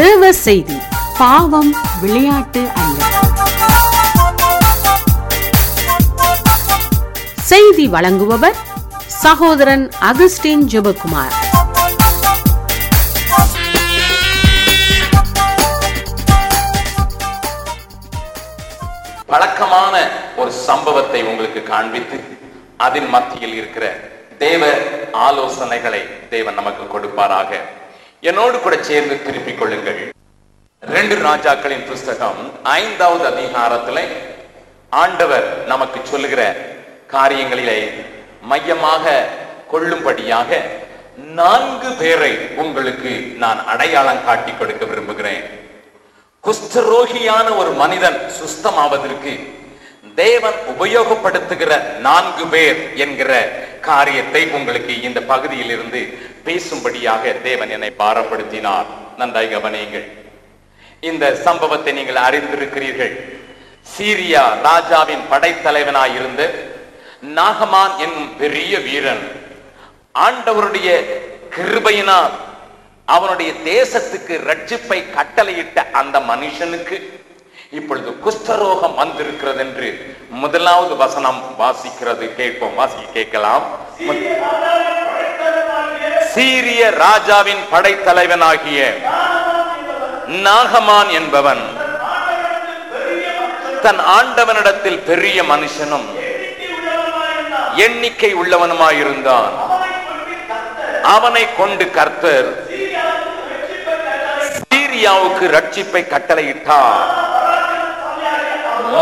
தேவ செய்தி பாவம் விளையாட்டு அல்ல செய்தி வழங்குபவர் சகோதரன் அகஸ்டின் ஜெபக்குமார் பழக்கமான ஒரு சம்பவத்தை உங்களுக்கு காண்பித்து அதன் மத்தியில் இருக்கிற தேவ ஆலோசனைகளை தேவன் நமக்கு கொடுப்பாராக என்னோடு கூட சேர்ந்து திருப்பிக் கொள்ளுங்கள் ரெண்டு ராஜாக்களின் புஸ்தகம் ஐந்தாவது அதிகாரத்திலே ஆண்டவர் நமக்கு சொல்லுகிற காரியங்களிலே மையமாக கொள்ளும்படியாக நான்கு பேரை உங்களுக்கு நான் அடையாளம் காட்டி கொடுக்க விரும்புகிறேன் குஷ்டரோகியான ஒரு மனிதன் சுஸ்தமாவதற்கு தேவன் உபயோகப்படுத்துகிற நான்கு பேர் என்கிற காரியத்தை உங்களுக்கு இந்த பகுதியில் இருந்து பேசும்படியாக தேவன் என்னை பாரப்படுத்தினார் நன்றாய் கவனியுங்கள் இந்த சம்பவத்தை நீங்கள் அறிந்திருக்கிறீர்கள் சீரியா ராஜாவின் படைத்தலைவனாயிருந்த நாகமான் என்னும் பெரிய வீரன் ஆண்டவருடைய கிருபையினால் அவனுடைய தேசத்துக்கு ரட்சிப்பை கட்டளையிட்ட அந்த மனுஷனுக்கு இப்பொழுது குஷ்டரோகம் வந்திருக்கிறது என்று முதலாவது வசனம் வாசிக்கிறது கேட்போம் வாசி கேட்கலாம் சீரிய ராஜாவின் படைத்தலைவனாகிய நாகமான் என்பவன் தன் ஆண்டவனிடத்தில் பெரிய மனுஷனும் எண்ணிக்கை உள்ளவனுமாயிருந்தான் அவனை கொண்டு கர்த்தர் சீரியாவுக்கு ரட்சிப்பை கட்டளையிட்டார்